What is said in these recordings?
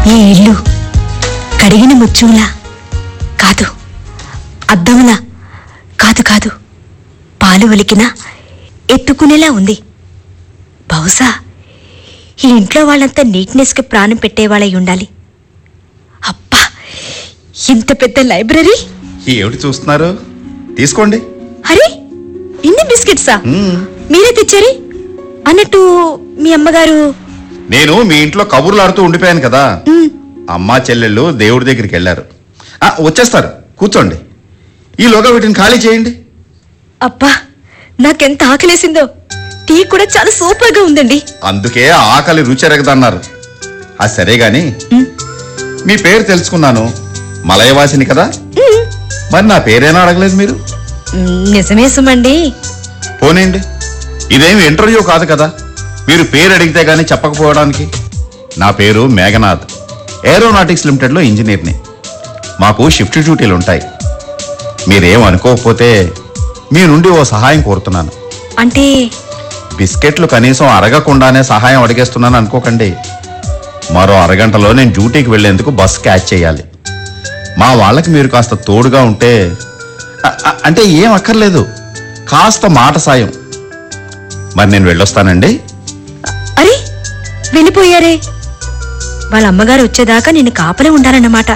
ఈ ఇల్లు కడిగిన ముచ్చులా కాదు అద్దంలా కాదు కాదు పాలు ఒలికిన ఎత్తుకునేలా ఉంది బహుశా ఈ ఇంట్లో వాళ్ళంతా నీట్నెస్కి ప్రాణం పెట్టేవాళ్ళై ఉండాలి అబ్బా ఇంత పెద్ద లైబ్రరీ ఏమిటి చూస్తున్నారు తీసుకోండి అరే ఇన్ని బిస్కెట్సా మ్మ్. మీరే తెచ్చారి అన్నట్టు మీ అమ్మగారు నేను మీ ఇంట్లో కబుర్లు ఆడుతూ ఉండిపోయాను కదా మ్, అమ్మా చెల్లెళ్ళు దేవుడి దగ్గరికి వెళ్ళారు ఆ, వచ్చేస్తారు కూర్చోండి ఈలోగా వీటిని ఖాళీ చేయండి అబ్బా నాకెంత ఆకలేసిందో టీ కూడా చాలా సూపర్ గా ఉందండి అందుకే ఆకలి రుచి ఎరగదన్నారు ఆ సరే గాని మ్, మీ పేరు తెలుసుకున్నాను మలయవాసిని కదా మ్, మరి నా పేరేనా అడగలేదు మీరు మ్, నిజమే సుమండి పోనీండి ఇదేమి ఇంటర్వ్యూ కాదు కదా మీరు పేరు అడిగితే గానీ చెప్పకపోవడానికి నా పేరు మేఘనాథ్ ఏరోనాటిక్స్ లిమిటెడ్లో ఇంజనీర్ని మాకు షిఫ్ట్ డ్యూటీలు ఉంటాయి మీరేం అనుకోకపోతే మీ నుండి ఓ సహాయం కోరుతున్నాను అంటే బిస్కెట్లు కనీసం అరగకుండానే సహాయం అడిగేస్తున్నాను అనుకోకండి మరో అరగంటలో నేను డ్యూటీకి వెళ్లేందుకు బస్ క్యాచ్ చేయాలి మా వాళ్ళకి మీరు కాస్త తోడుగా ఉంటే అ- అ- అంటే ఏం అక్కర్లేదు కాస్త మాట సాయం మరి నేను వెళ్ళొస్తానండి అరే వెళ్ళిపోయారే వాళ్ళ అమ్మగారు వచ్చేదాకా నిన్ను కాపలే ఉండాలన్నమాట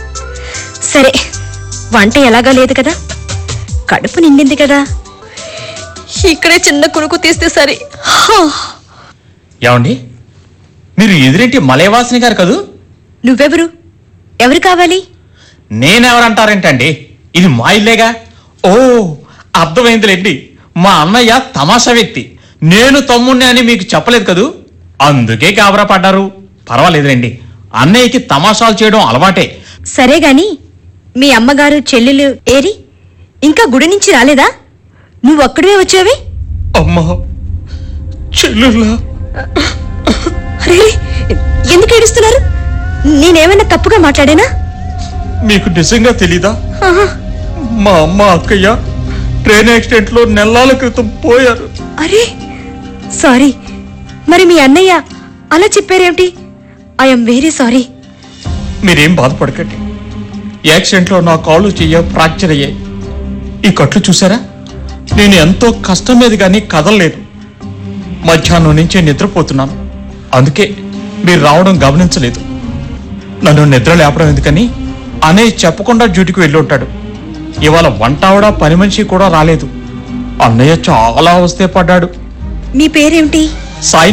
సరే వంట ఎలాగా లేదు కదా కడుపు నిండింది కదా ఇక్కడే చిన్న కునుకు తీస్తే సరే హా, ఏమండి మీరు ఎదురేంటి మలయవాసిని గారు కదూ నువ్వెవరు ఎవరు కావాలి నేనెవరంటారేంటండి ఇది మా ఇల్లేగా ఓ అర్థమైందిలేండి మా అన్నయ్య తమాషా వ్యక్తి నేను తమ్ముణ్ణి అని మీకు చెప్పలేదు కదూ అందుకే కాబరా పడ్డారు పర్వాలేదులేండి అన్నయ్యకి తమాషాలు చేయడం అలవాటే సరే గాని మీ అమ్మగారు చెల్లెలు ఏరి ఇంకా గుడి నుంచి రాలేదా నువ్వు ఒక్కడివే వచ్చావి అమ్మా చెల్లుల్లా అరే ఎందుకు ఏడుస్తున్నారు నేనేమైనా తప్పుగా మాట్లాడానా మీకు నిజంగా తెలీదా ఆహా, మా అమ్మ అక్కయ్య ట్రైన్ యాక్సిడెంట్ లో నెలల క్రితం పోయారు అరే సారీ మరి మీ అన్నయ్య అలా చెప్పారేమిటి ఐఎమ్ వెరీ సారీ మీరేం బాధపడకండి యాక్సిడెంట్ లో నా కాళ్ళు చెయ్య ఫ్రాక్చర్ అయ్యాయి ఈ కట్లు చూసారా నేను ఎంతో కష్టం మీద కానీ కదలలేదు మధ్యాహ్నం నుంచి నిద్రపోతున్నాను అందుకే మీరు రావడం గమనించలేదు నన్ను నిద్ర లేపడం ఎందుకని అన్నయ్య చెప్పకుండా డ్యూటీకి వెళ్ళి ఉంటాడు ఇవాళ వంట ఆవిడ పని మనిషి కూడా రాలేదు అన్నయ్య చాలా అవస్థే పడ్డాడు మీ పేరేమిటి సాయి